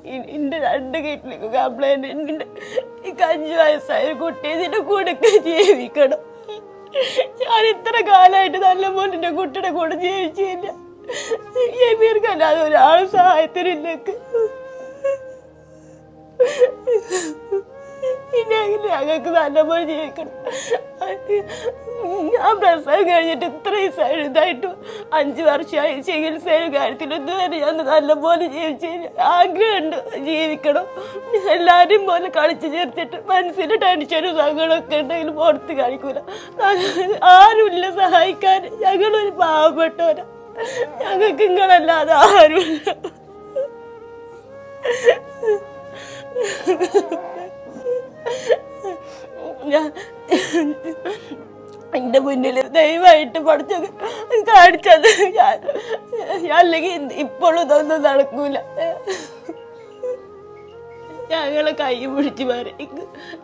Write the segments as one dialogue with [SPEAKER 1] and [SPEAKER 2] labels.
[SPEAKER 1] എൻ്റെ രണ്ട് കിഡ്നിക്ക് കംപ്ലൈൻറ്റ് ഉണ്ട് എനിക്ക് അഞ്ച് വയസ്സായ ഒരു കുട്ടി ഇതിൻ്റെ കൂടെ ജീവിക്കണം ഞാൻ ഇത്ര കാലമായിട്ട് നല്ല മോൻ്റെ കുട്ടിയുടെ കൂടെ ജീവിച്ചില്ല എമീർക്കല്ലാതെ ഒരാൾ സഹായത്തിനില്ലേക്ക് ഇല്ലെങ്കിൽ ഞങ്ങൾക്ക് നല്ലപോലെ ജീവിക്കണം ഞാൻ പ്രസവം കഴിഞ്ഞിട്ട് ഇത്ര ദിവസമായി ഇതായിട്ടും അഞ്ച് വർഷമായി ചികിത്സയിലും കാര്യത്തിലും ഇതുവരെ ഞാൻ നല്ലപോലെ ജീവിച്ചില്ല ആഗ്രഹമുണ്ട് ജീവിക്കണം എല്ലാവരും പോലെ കളിച്ച് ചേർത്തിട്ട് മനസ്സിൽ ടെൻഷനും സങ്കടമൊക്കെ ഉണ്ടെങ്കിലും പുറത്ത് കാണിക്കൂല ആരുമില്ല സഹായിക്കാൻ ഞങ്ങളൊരു പാവപ്പെട്ടവരാ ഞങ്ങൾക്ക് ഇങ്ങളല്ലാതെ ആരുമില്ല ഞാൻ എൻ്റെ മുന്നിൽ ദയവായിട്ട് പഠിച്ചത് കാണിച്ചത് ഞാൻ ഞാൻ അല്ലെങ്കിൽ ഇപ്പോഴും ഇതൊന്നും നടക്കൂല ഞങ്ങളെ കൈ പിടിച്ച് പറയും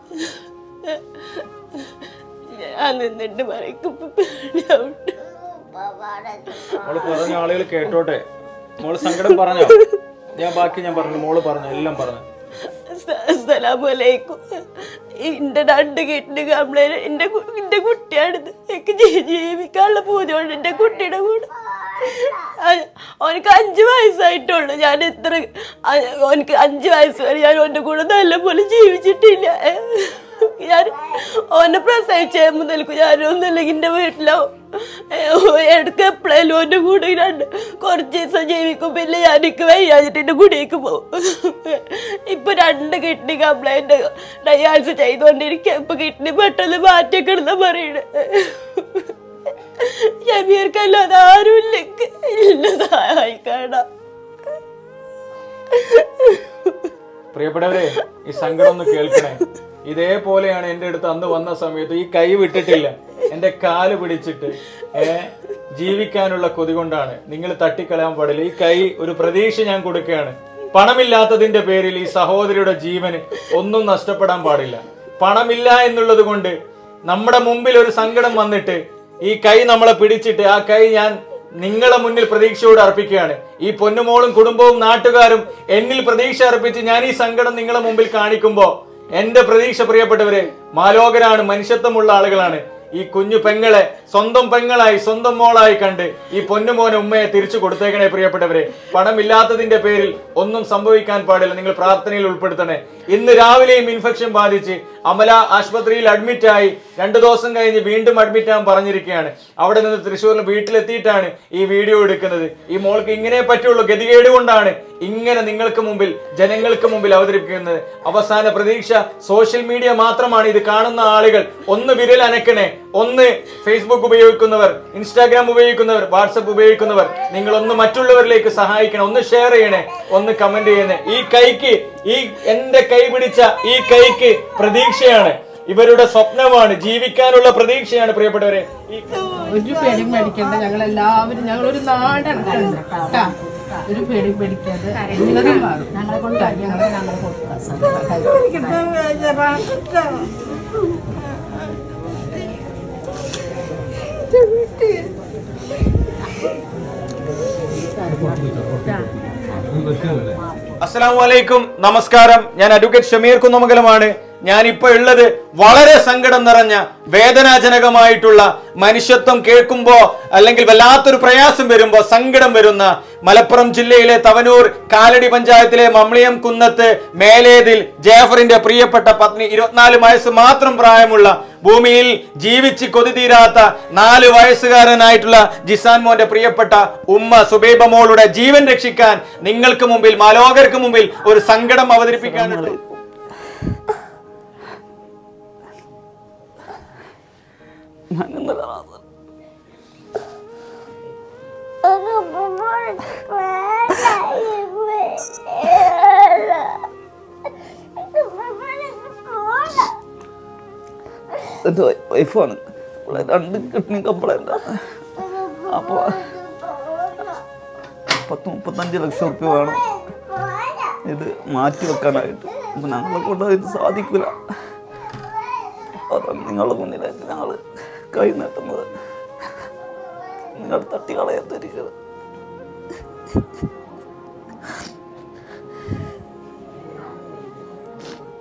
[SPEAKER 1] ഞാൻ നിന്നിട്ട് പറയും പേടിയാവുണ്ട്
[SPEAKER 2] മോള് പറഞ്ഞ ആളുകൾ കേട്ടോട്ടെ മോള് സങ്കടം പറഞ്ഞോ ഞാൻ ബാക്കി ഞാൻ പറഞ്ഞു മോള് പറഞ്ഞു എല്ലാം പറഞ്ഞു
[SPEAKER 1] അസ്സലാമലൈക്കും എന്റെ രണ്ട് കിഡ്നി കംപ്ലൈന്റ് എന്റെ കു- എന്റെ കുട്ടിയാണിത് എനിക്ക് ജീ- ജീവിക്കാനുള്ള പൂജയുണ്ട് എന്റെ കുട്ടിയുടെ കൂടെ അ- ഓനക്ക് അഞ്ച് വയസ്സായിട്ടുള്ളൂ ഞാൻ ഇത്ര അ- ഓനക്ക് അഞ്ച് വയസ്സ് വരെ ഞാൻ ഓൻ്റെ കൂടെ നല്ലപോലെ ജീവിച്ചിട്ടില്ല ഞാൻ ഓനെ പ്രസവിച്ച മുതൽക്ക് ഞാനൊന്നുമില്ലെങ്കിൽ എൻ്റെ വീട്ടിലാവും എടുക്ക എപ്പോഴേലും ഓൻ്റെ കൂടെ രണ്ട് കുറച്ച് ദിവസം ജീവിക്കും പിന്നെ ഞാൻ എനിക്ക് വയ്യാഞ്ഞിട്ട് എൻ്റെ കുടിയേക്ക് പോകും ഇപ്പൊ രണ്ട് കിഡ്നി കംപ്ലൈന്റ് ഡയാലിസ് ചെയ്തുകൊണ്ടിരിക്കുക ഇപ്പൊ കിഡ്നി പെട്ടെന്ന് മാറ്റിക്കിടുന്ന പറയണത് ഷമീർക്കല്ലാതെ ആരുമില്ല എനിക്ക്. ഇല്ല സഹായിക്കണം
[SPEAKER 2] പ്രിയപ്പെട്ടവരെ ഈ സങ്കടം ഒന്ന് കേൾക്കണേ ഇതേപോലെയാണ് എൻ്റെ അടുത്ത് അന്ന് വന്ന സമയത്ത് ഈ കൈ വിട്ടിട്ടില്ല എൻ്റെ കാല് പിടിച്ചിട്ട് ഏ ജീവിക്കാനുള്ള കൊതി കൊണ്ടാണ് നിങ്ങൾ തട്ടിക്കളയാൻ പാടില്ല ഈ കൈ ഒരു പ്രതീക്ഷ ഞാൻ കൊടുക്കുകയാണ് പണമില്ലാത്തതിന്റെ പേരിൽ ഈ സഹോദരിയുടെ ജീവന് ഒന്നും നഷ്ടപ്പെടാൻ പാടില്ല പണമില്ല എന്നുള്ളത് കൊണ്ട് നമ്മുടെ മുമ്പിൽ ഒരു സങ്കടം വന്നിട്ട് ഈ കൈ നമ്മളെ പിടിച്ചിട്ട് ആ കൈ ഞാൻ നിങ്ങളെ മുന്നിൽ പ്രതീക്ഷയോട് അർപ്പിക്കുകയാണ് ഈ പൊന്നുമോളും കുടുംബവും നാട്ടുകാരും എന്നിൽ പ്രതീക്ഷ അർപ്പിച്ച് ഞാൻ ഈ സങ്കടം നിങ്ങളെ മുമ്പിൽ കാണിക്കുമ്പോ എന്റെ പ്രതീക്ഷ പ്രിയപ്പെട്ടവരെ മാലോകരാണ് മനുഷ്യത്വമുള്ള ആളുകളാണ് ഈ കുഞ്ഞു പെങ്ങളെ സ്വന്തം പെങ്ങളായി സ്വന്തം മോളായി കണ്ട് ഈ പൊന്നുമോനെ ഉമ്മയെ തിരിച്ചു കൊടുത്തേക്കണേ പ്രിയപ്പെട്ടവരെ പണമില്ലാത്തതിന്റെ പേരിൽ ഒന്നും സംഭവിക്കാൻ പാടില്ല നിങ്ങൾ പ്രാർത്ഥനയിൽ ഉൾപ്പെടുത്തണേ ഇന്ന് രാവിലെയും ഇൻഫെക്ഷൻ ബാധിച്ച് അമല ആശുപത്രിയിൽ അഡ്മിറ്റ് ആയി രണ്ടു ദിവസം കഴിഞ്ഞ് വീണ്ടും അഡ്മിറ്റ് ആകാൻ പറഞ്ഞിരിക്കുകയാണ് അവിടെ നിന്ന് തൃശ്ശൂരിൽ വീട്ടിലെത്തിയിട്ടാണ് ഈ വീഡിയോ എടുക്കുന്നത് ഈ മോൾക്ക് ഇങ്ങനെ പറ്റുള്ളൂ ഗതികേട് കൊണ്ടാണ് ഇങ്ങനെ നിങ്ങൾക്ക് മുമ്പിൽ ജനങ്ങൾക്ക് മുമ്പിൽ അവതരിപ്പിക്കുന്നത് അവസാന പ്രതീക്ഷ സോഷ്യൽ മീഡിയ മാത്രമാണ് ഇത് കാണുന്ന ആളുകൾ ഒന്ന് വിരൽ അനക്കണേ ഒന്ന് ഫേസ്ബുക്ക് ഉപയോഗിക്കുന്നവർ ഇൻസ്റ്റാഗ്രാം ഉപയോഗിക്കുന്നവർ വാട്സപ്പ് ഉപയോഗിക്കുന്നവർ നിങ്ങൾ ഒന്ന് മറ്റുള്ളവരിലേക്ക് സഹായിക്കണം ഒന്ന് ഷെയർ ചെയ്യണേ ഒന്ന് കമന്റ് ചെയ്യണേ ഈ കൈക്ക് ഈ എന്റെ കൈ പിടിച്ച ഈ കൈക്ക് പ്രതീക്ഷയാണ് ഇവരുടെ സ്വപ്നമാണ് ജീവിക്കാനുള്ള പ്രതീക്ഷയാണ് പ്രിയപ്പെട്ടവരെ ഈ
[SPEAKER 3] ഒരു പേടി മേടിക്കണ്ട ഞങ്ങൾ എല്ലാവരും ഞങ്ങൾ ഒരു നാടാണ് കേട്ടാ ഒരു പേടി പേടിക്കാതെ എല്ലാവരും മാറും ഞങ്ങളെ കൊണ്ട് ഞങ്ങളെ ഞങ്ങളെ
[SPEAKER 2] അസ്സലാമു അലൈക്കും നമസ്കാരം ഞാൻ അഡ്വക്കേറ്റ് ഷമീർ കുന്നമംഗലമാണ് ഞാൻ ഇപ്പൊ ഉള്ളത് വളരെ സങ്കടം നിറഞ്ഞ വേദനാജനകമായിട്ടുള്ള മനുഷ്യത്വം കേൾക്കുമ്പോ അല്ലെങ്കിൽ വല്ലാത്തൊരു പ്രയാസം വരുമ്പോ സങ്കടം വരുന്ന മലപ്പുറം ജില്ലയിലെ തവനൂർ കാലടി പഞ്ചായത്തിലെ മമ്ളിയം കുന്നത്ത് മേലേതിൽ ജാഫറിന്റെ പ്രിയപ്പെട്ട പത്നി ഇരുപത്തിനാല് വയസ്സ് മാത്രം പ്രായമുള്ള ഭൂമിയിൽ ജീവിച്ച് കൊതി തീരാത്ത നാല് വയസ്സുകാരനായിട്ടുള്ള ജിസാൻ മോന്റെ പ്രിയപ്പെട്ട ഉമ്മ സുബൈബ മോളുടെ ജീവൻ രക്ഷിക്കാൻ നിങ്ങൾക്ക് മുമ്പിൽ മാലോകർക്ക് മുമ്പിൽ ഒരു സങ്കടം അവതരിപ്പിക്കാനുണ്ട്
[SPEAKER 4] എൻ്റെ വൈഫാണ് ഇവിടെ രണ്ട് കിഡ്നി കംപ്ലൈൻ്റ് അപ്പോൾ പത്ത് മുപ്പത്തഞ്ച് ലക്ഷം റുപ്യ വേണം ഇത് മാറ്റി വെക്കാനായിട്ട് അപ്പം ഞങ്ങളെ കൊണ്ട് ഇത് സാധിക്കില്ല അതാണ് നിങ്ങളുടെ മുന്നിലേക്ക് ഞങ്ങൾ കൈ നീട്ടുന്നത് നിങ്ങൾ തട്ടി കളയാത്തിരിക്കുന്നത്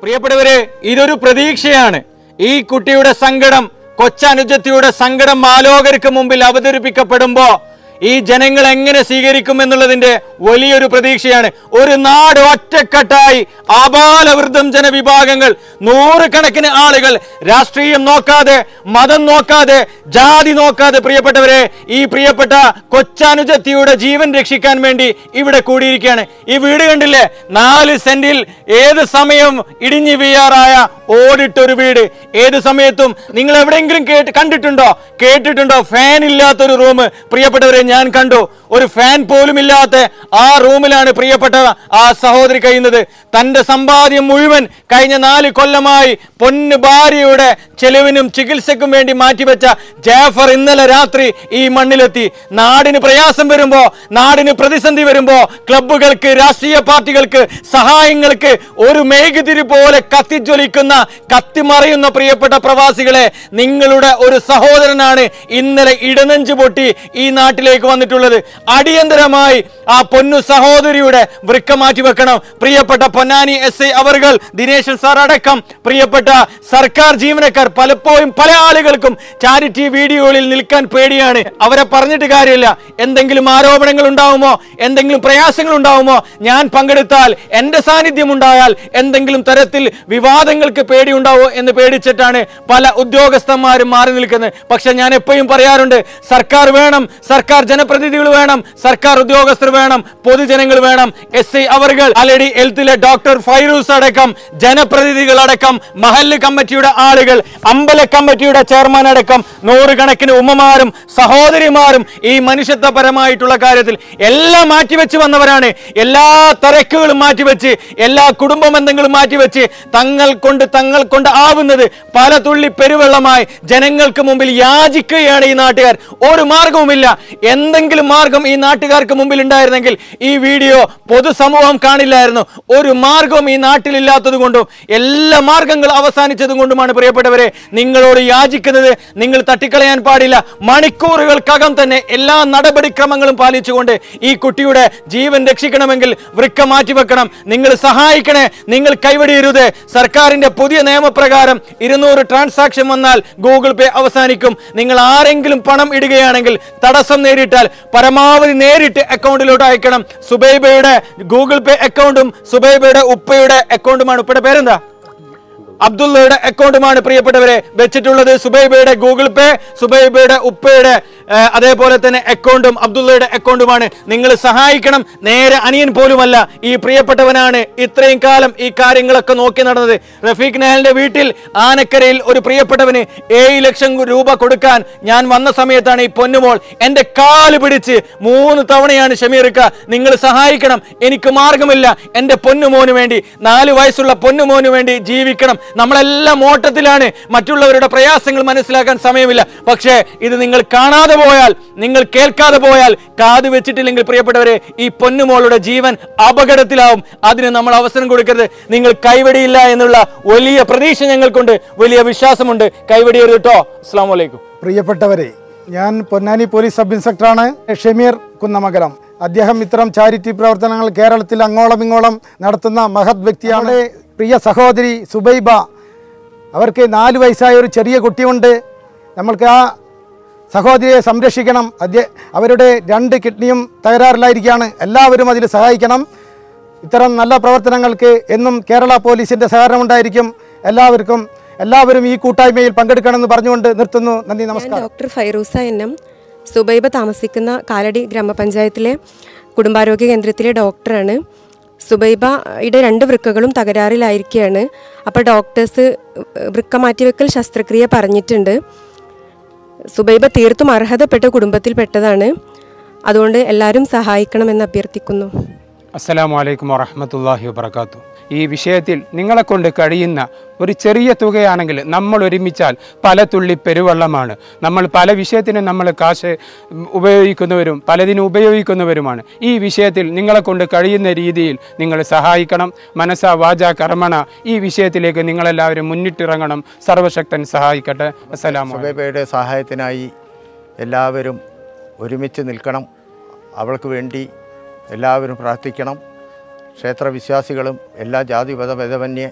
[SPEAKER 2] പ്രിയപ്പെട്ടവരെ ഇതൊരു പ്രതീക്ഷയാണ് ഈ കുട്ടിയുടെ സങ്കടം കൊച്ചനുജത്തിയുടെ സങ്കടം മാലോകർക്ക് മുമ്പിൽ അവതരിപ്പിക്കപ്പെടുമ്പോ ഈ ജനങ്ങൾ എങ്ങനെ സ്വീകരിക്കും എന്നുള്ളതിന്റെ വലിയൊരു പ്രതീക്ഷയാണ് ഒരു നാട് ഒറ്റക്കെട്ടായി ആബാലവൃദ്ധം ജനവിഭാഗങ്ങൾ നൂറുകണക്കിന് ആളുകൾ രാഷ്ട്രീയം നോക്കാതെ മതം നോക്കാതെ ജാതി നോക്കാതെ പ്രിയപ്പെട്ടവരെ ഈ പ്രിയപ്പെട്ട കൊച്ചാനുജത്തിയുടെ ജീവൻ രക്ഷിക്കാൻ വേണ്ടി ഇവിടെ കൂടിയിരിക്കുകയാണ് ഈ വീട് കണ്ടില്ലേ നാല് സെന്റിൽ ഏത് സമയം ഇടിഞ്ഞു വീഴാറായ ഓടിട്ടൊരു വീട് ഏത് സമയത്തും നിങ്ങൾ എവിടെയെങ്കിലും കേട്ട് കണ്ടിട്ടുണ്ടോ കേട്ടിട്ടുണ്ടോ ഫാൻ ഇല്ലാത്തൊരു റൂം പ്രിയപ്പെട്ടവരെ ഞാൻ കണ്ടു ഒരു ഫാൻ പോലും ഇല്ലാത്ത ആ റൂമിലാണ് പ്രിയപ്പെട്ട ആ സഹോദരി കഴിയുന്നത് തന്റെ സമ്പാദ്യം മുഴുവൻ കഴിഞ്ഞ നാല് കൊല്ലമായി പൊന്നു ഭാര്യയുടെ ചെലവിനും ചികിത്സക്കും വേണ്ടി മാറ്റിവെച്ച ജാഫർ ഇന്നലെ രാത്രി ഈ മണ്ണിലെത്തി നാടിന് പ്രയാസം വരുമ്പോ നാടിന് പ്രതിസന്ധി വരുമ്പോ ക്ലബ്ബുകൾക്ക് രാഷ്ട്രീയ പാർട്ടികൾക്ക് സഹായങ്ങൾക്ക് ഒരു മേഘതിരി പോലെ കത്തിജ്വലിക്കുന്ന കത്തിമറയുന്ന പ്രിയപ്പെട്ട പ്രവാസികളെ നിങ്ങളുടെ ഒരു സഹോദരനാണ് ഇന്നലെ ഇടനെഞ്ചു പൊട്ടി ഈ നാട്ടിലേക്ക് വന്നിട്ടുള്ളത് അടിയന്തരമായി ആ പൊന്നു സഹോദരിയുടെ വൃക്ക മാറ്റി വെക്കണം പ്രിയപ്പെട്ട പൊന്നാനി എസ് ഐ അവർകൾ ദിനേശൻ സാർ അടക്കം പ്രിയപ്പെട്ട സർക്കാർ ജീവനക്കാർ പലപ്പോഴും പല ആളുകൾക്കും ചാരിറ്റി വീഡിയോകളിൽ നിൽക്കാൻ പേടിയാണ് അവരെ പറഞ്ഞിട്ട് കാര്യമില്ല എന്തെങ്കിലും ആരോപണങ്ങൾ ഉണ്ടാവുമോ എന്തെങ്കിലും പ്രയാസങ്ങൾ ഉണ്ടാവുമോ ഞാൻ പങ്കെടുത്താൽ എന്റെ സാന്നിധ്യം ഉണ്ടായാൽ എന്തെങ്കിലും തരത്തിൽ വിവാദങ്ങൾക്ക് പേടിയുണ്ടാവോ എന്ന് പേടിച്ചിട്ടാണ് പല ഉദ്യോഗസ്ഥന്മാരും മാറി നിൽക്കുന്നത് പക്ഷെ ഞാൻ എപ്പോഴും പറയാറുണ്ട് സർക്കാർ വേണം സർക്കാർ ജനപ്രതിനിധികൾ വേണം സർക്കാർ ഉദ്യോഗസ്ഥർ വേണം പൊതുജനങ്ങൾ വേണം എസ് ഐ അവർകൾ ആലടി ഹെൽത്തിലെ ഡോക്ടർ ഫൈറൂസ് അടക്കം ജനപ്രതിനിധികൾ അടക്കം മഹല്ല് കമ്മിറ്റിയുടെ ആളുകൾ അമ്പല കമ്മിറ്റിയുടെ ചെയർമാൻ അടക്കം നൂറുകണക്കിന് ഉമ്മമാരും സഹോദരിമാരും ഈ മനുഷ്യത്വപരമായിട്ടുള്ള കാര്യത്തിൽ എല്ലാം മാറ്റിവെച്ച് വന്നവരാണ് എല്ലാ തിരക്കുകളും മാറ്റിവെച്ച് എല്ലാ കുടുംബ ബന്ധങ്ങളും മാറ്റിവെച്ച് തങ്ങൾ കൊണ്ട് തങ്ങൾ കൊണ്ട് ആവുന്നത് പല തുള്ളി പെരുവെള്ളമായി ജനങ്ങൾക്ക് മുമ്പിൽ യാചിക്കുകയാണ് ഈ നാട്ടുകാർ ഒരു മാർഗവുമില്ല എന്തെങ്കിലും മാർഗം ഈ നാട്ടുകാർക്ക് മുമ്പിൽ ഉണ്ടായിരുന്നെങ്കിൽ ഈ വീഡിയോ പൊതുസമൂഹം കാണില്ലായിരുന്നു ഒരു മാർഗവും ഈ നാട്ടിലില്ലാത്തത് കൊണ്ടും എല്ലാ മാർഗങ്ങളും അവസാനിച്ചത് കൊണ്ടുമാണ് പ്രിയപ്പെട്ടവരെ നിങ്ങളോട് യാചിക്കുന്നത് നിങ്ങൾ തട്ടിക്കളയാൻ പാടില്ല മണിക്കൂറുകൾക്കകം തന്നെ എല്ലാ നടപടിക്രമങ്ങളും പാലിച്ചുകൊണ്ട് ഈ കുട്ടിയുടെ ജീവൻ രക്ഷിക്കണമെങ്കിൽ വൃക്ക മാറ്റിവെക്കണം നിങ്ങൾ സഹായിക്കണേ നിങ്ങൾ കൈവടിയരുത് സർക്കാരിന്റെ പുതിയ നിയമപ്രകാരം ഇരുന്നൂറ് ട്രാൻസാക്ഷൻ വന്നാൽ ഗൂഗിൾ പേ അവസാനിക്കും നിങ്ങൾ ആരെങ്കിലും പണം ഇടുകയാണെങ്കിൽ തടസ്സം നേരിട്ടാൽ പരമാവധി നേരിട്ട് അക്കൗണ്ടിലോട്ട് അയക്കണം സുബൈബയുടെ ഗൂഗിൾ പേ അക്കൗണ്ടും സുബൈബയുടെ ഉപ്പയുടെ അക്കൗണ്ടുമാണ് ഉപ്പയുടെ പേരെന്താ അബ്ദുള്ളയുടെ അക്കൗണ്ടുമാണ് പ്രിയപ്പെട്ടവരെ വെച്ചിട്ടുള്ളത് സുബൈബയുടെ ഗൂഗിൾ പേ സുബൈബയുടെ ഉപ്പയുടെ ആ, അതേപോലെ തന്നെ അക്കൗണ്ടും അബ്ദുള്ളയുടെ അക്കൗണ്ടുമാണ് നിങ്ങൾ സഹായിക്കണം നേരെ അനിയൻ പോലുമല്ല ഈ പ്രിയപ്പെട്ടവനാണ് ഇത്രയും കാലം ഈ കാര്യങ്ങളൊക്കെ നോക്കി നടന്നത് റഫീഖ് നഹലിന്റെ വീട്ടിൽ ആനക്കരയിൽ ഒരു പ്രിയപ്പെട്ടവന് ഏഴ് ലക്ഷം രൂപ കൊടുക്കാൻ ഞാൻ വന്ന സമയത്താണ് ഈ പൊന്നുമോൾ എന്റെ കാല് പിടിച്ച് മൂന്ന് തവണയാണ് ഷമീർക്ക നിങ്ങൾ സഹായിക്കണം എനിക്ക് മാർഗമില്ല എന്റെ പൊന്നുമോന് വേണ്ടി നാല് വയസ്സുള്ള പൊന്നുമോന് വേണ്ടി ജീവിക്കണം നമ്മളെല്ലാം ഓട്ടത്തിലാണ് മറ്റുള്ളവരുടെ പ്രയാസങ്ങൾ മനസ്സിലാക്കാൻ സമയമില്ല പക്ഷേ ഇത് നിങ്ങൾ കാണാതെ പോയാൽ നിങ്ങൾ കേൾക്കാതെ പോയാൽ കാത് വെച്ചിട്ടില്ലെങ്കിൽ പ്രിയപ്പെട്ടവരെ ഈ പൊന്നുമോളുടെ ജീവൻ അപകടത്തിലാവും അതിന് നമ്മൾ അവസരം കൊടുക്കരുത് നിങ്ങൾ കൈവടിയില്ല എന്നുള്ള വലിയ പ്രതീക്ഷ ഞങ്ങൾക്കുണ്ട് വലിയ വിശ്വാസമുണ്ട് കൈവടിയരുത് കേട്ടോ അസ്സാം വലൈക്കും
[SPEAKER 5] പ്രിയപ്പെട്ടവരെ ഞാൻ പൊന്നാനി പോലീസ് സബ് ഇൻസ്പെക്ടറാണ് ഷമീർ കുന്നമംഗലം അദ്ദേഹം ഇത്തരം ചാരിറ്റി പ്രവർത്തനങ്ങൾ കേരളത്തിൽ അങ്ങോളം ഇങ്ങോളം നടത്തുന്ന മഹത് വ്യക്തിയാണ് പ്രിയ സഹോദരി സുബൈബ അവർക്ക് നാല് വയസ്സായ ഒരു ചെറിയ കുട്ടിയുണ്ട് നമ്മൾക്ക് ആ സഹോദരിയെ സംരക്ഷിക്കണം അധ്യ അവരുടെ രണ്ട് കിഡ്നിയും തകരാറിലായിരിക്കുകയാണ് എല്ലാവരും അതിൽ സഹായിക്കണം ഇത്തരം നല്ല പ്രവർത്തനങ്ങൾക്ക് എന്നും കേരള പോലീസിൻ്റെ സഹകരണം ഉണ്ടായിരിക്കും എല്ലാവർക്കും എല്ലാവരും ഈ കൂട്ടായ്മയിൽ പങ്കെടുക്കണമെന്ന് പറഞ്ഞുകൊണ്ട് നിർത്തുന്നു നന്ദി
[SPEAKER 6] ഞാൻ
[SPEAKER 5] നമസ്കാരം
[SPEAKER 6] ഡോക്ടർ ഫൈറൂസ എന്നും സുബൈബ താമസിക്കുന്ന കാലടി ഗ്രാമപഞ്ചായത്തിലെ കുടുംബാരോഗ്യ കേന്ദ്രത്തിലെ ഡോക്ടറാണ് സുബൈബയുടെ രണ്ട് വൃക്കകളും തകരാറിലായിരിക്കുകയാണ് അപ്പോൾ ഡോക്ടേഴ്സ് വൃക്ക മാറ്റിവെക്കൽ ശസ്ത്രക്രിയ പറഞ്ഞിട്ടുണ്ട് സുബൈബ തീർത്തും അർഹതപ്പെട്ട കുടുംബത്തിൽപ്പെട്ടതാണ് അതുകൊണ്ട് എല്ലാവരും സഹായിക്കണമെന്ന് അഭ്യർത്ഥിക്കുന്നു
[SPEAKER 7] അസ്സലാമു അലൈക്കും വറഹമത്തല്ലാഹി വബർക്കാത്തു ഈ വിഷയത്തിൽ നിങ്ങളെ കൊണ്ട് കഴിയുന്ന ഒരു ചെറിയ തുകയാണെങ്കിൽ നമ്മൾ ഒരുമിച്ചാൽ പല തുള്ളി പെരുവെള്ളമാണ് നമ്മൾ പല വിഷയത്തിനും നമ്മൾ കാശ് ഉപയോഗിക്കുന്നവരും പലതിനും ഉപയോഗിക്കുന്നവരുമാണ് ഈ വിഷയത്തിൽ നിങ്ങളെ കൊണ്ട് കഴിയുന്ന രീതിയിൽ നിങ്ങൾ സഹായിക്കണം മനസ്സ വാച കർമ്മണ ഈ വിഷയത്തിലേക്ക് നിങ്ങളെല്ലാവരും മുന്നിട്ടിറങ്ങണം സർവശക്തൻ സഹായിക്കട്ടെ അസ്സലാമു അലൈക്കും.
[SPEAKER 8] സുബൈബയുടെ സഹായത്തിനായി എല്ലാവരും ഒരുമിച്ച് നിൽക്കണം അവൾക്ക് വേണ്ടി എല്ലാവരും പ്രാർത്ഥിക്കണം ക്ഷേത്രവിശ്വാസികളും എല്ലാ ജാതി മത ഭേദമന്യേ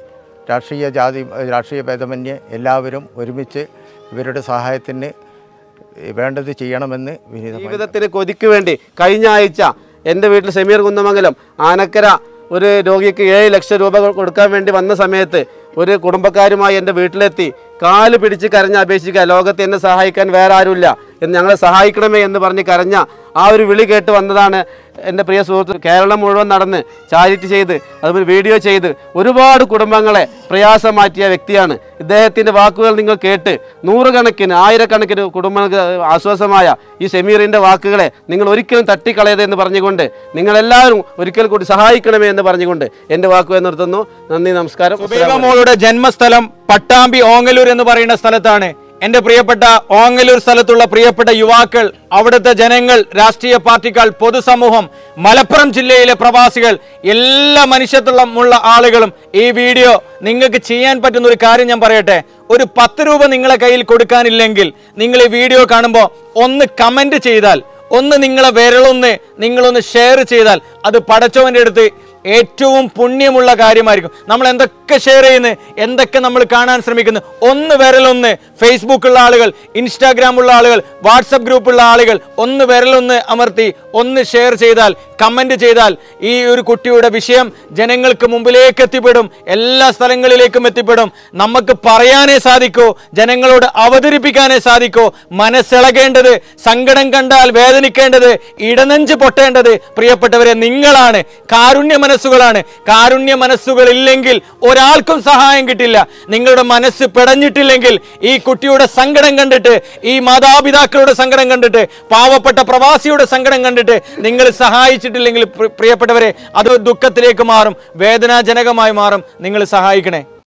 [SPEAKER 8] രാഷ്ട്രീയ ജാതി രാഷ്ട്രീയ ഭേദമന്യേ എല്ലാവരും ഒരുമിച്ച് ഇവരുടെ സഹായത്തിന് വേണ്ടത് ചെയ്യണമെന്ന് വിനീതമായി
[SPEAKER 9] ജീവിതത്തിന് കൊതിക്ക് വേണ്ടി കഴിഞ്ഞ ആഴ്ച എൻ്റെ വീട്ടിൽ സമീർ കുന്നമംഗലം ആനക്കര ഒരു രോഗിക്ക് ഏഴ് ലക്ഷം രൂപ കൊ- കൊടുക്കാൻ വേണ്ടി വന്ന സമയത്ത് ഒരു കുടുംബക്കാരുമായി എൻ്റെ വീട്ടിലെത്തി കാല് പിടിച്ച് കരഞ്ഞ് അപേക്ഷിക്കുക ലോകത്ത് എന്നെ സഹായിക്കാൻ വേറെ ആരുമില്ല എന്ന് ഞങ്ങളെ സഹായിക്കണമേ എന്ന് പറഞ്ഞ് കരഞ്ഞ ആ ഒരു വിളി കേട്ട് വന്നതാണ് എൻ്റെ പ്രിയ സുഹൃത്ത് കേരളം മുഴുവൻ നടന്ന് ചാരിറ്റി ചെയ്ത് അതുപോലെ വീഡിയോ ചെയ്ത് ഒരുപാട് കുടുംബങ്ങളെ പ്രയാസം മാറ്റിയ വ്യക്തിയാണ് ഇദ്ദേഹത്തിൻ്റെ വാക്കുകൾ നിങ്ങൾ കേട്ട് നൂറുകണക്കിന് ആയിരക്കണക്കിന് കുടുംബങ്ങൾക്ക് ആശ്വാസമായ ഈ സമീറിൻ്റെ വാക്കുകളെ നിങ്ങൾ ഒരിക്കലും തട്ടിക്കളയരുത് എന്ന് പറഞ്ഞുകൊണ്ട് നിങ്ങളെല്ലാവരും ഒരിക്കൽ കൂടി സഹായിക്കണമേ എന്ന് പറഞ്ഞുകൊണ്ട് എൻ്റെ വാക്കുകൾ നിർത്തുന്നു നന്ദി നമസ്കാരം
[SPEAKER 2] സുബൈബ മോളുടെ ജന്മസ്ഥലം പട്ടാമ്പി ഓങ്ങലൂർ എന്ന് പറയുന്ന സ്ഥലത്താണ് എന്റെ പ്രിയപ്പെട്ട ഓങ്ങലൂർ സ്ഥലത്തുള്ള പ്രിയപ്പെട്ട യുവാക്കൾ അവിടുത്തെ ജനങ്ങൾ രാഷ്ട്രീയ പാർട്ടികൾ പൊതുസമൂഹം മലപ്പുറം ജില്ലയിലെ പ്രവാസികൾ എല്ലാ മനുഷ്യത്വമുള്ള ആളുകളും ഈ വീഡിയോ നിങ്ങൾക്ക് ചെയ്യാൻ പറ്റുന്ന ഒരു കാര്യം ഞാൻ പറയട്ടെ ഒരു പത്ത് രൂപ നിങ്ങളെ കയ്യിൽ കൊടുക്കാനില്ലെങ്കിൽ നിങ്ങൾ ഈ വീഡിയോ കാണുമ്പോൾ ഒന്ന് കമന്റ് ചെയ്താൽ ഒന്ന് നിങ്ങളെ വിരളൊന്ന് നിങ്ങളൊന്ന് ഷെയർ ചെയ്താൽ അത് പടച്ചവന്റെ അടുത്ത് ഏറ്റവും പുണ്യമുള്ള കാര്യമായിരിക്കും നമ്മൾ എന്തൊക്കെ ഷെയർ ചെയ്യുന്നു എന്തൊക്കെ നമ്മൾ കാണാൻ ശ്രമിക്കുന്നു ഒന്ന് വിരലൊന്ന് ഫേസ്ബുക്കുള്ള ആളുകൾ ഇൻസ്റ്റാഗ്രാം ഉള്ള ആളുകൾ വാട്സപ്പ് ഗ്രൂപ്പുള്ള ആളുകൾ ഒന്ന് വിരലൊന്ന് അമർത്തി ഒന്ന് ഷെയർ ചെയ്താൽ കമന്റ് ചെയ്താൽ ഈ ഒരു കുട്ടിയുടെ വിഷയം ജനങ്ങൾക്ക് മുമ്പിലേക്ക് എത്തിപ്പെടും എല്ലാ സ്ഥലങ്ങളിലേക്കും എത്തിപ്പെടും നമുക്ക് പറയാനേ സാധിക്കൂ ജനങ്ങളോട് അവതരിപ്പിക്കാനേ സാധിക്കൂ മനസ്സിളകേണ്ടത് സങ്കടം കണ്ടാൽ വേദനിക്കേണ്ടത് ഇടനെഞ്ച് പൊട്ടേണ്ടത് പ്രിയപ്പെട്ടവരെ നിങ്ങളാണ് കാരുണ്യ മനസ്സുകളാണ് കാരുണ്യ മനസ്സുകൾ ഇല്ലെങ്കിൽ ഒരാൾക്കും സഹായം കിട്ടില്ല നിങ്ങളുടെ മനസ്സ് പിടഞ്ഞിട്ടില്ലെങ്കിൽ ഈ കുട്ടിയുടെ സങ്കടം കണ്ടിട്ട് ഈ മാതാപിതാക്കളുടെ സങ്കടം കണ്ടിട്ട് പാവപ്പെട്ട പ്രവാസിയുടെ സങ്കടം കണ്ടിട്ട് നിങ്ങൾ സഹായിച്ചിട്ടില്ലെങ്കിൽ പ്രി- പ്രിയപ്പെട്ടവരെ അത് ദുഃഖത്തിലേക്ക് മാറും വേദനാജനകമായി മാറും നിങ്ങൾ സഹായിക്കണേ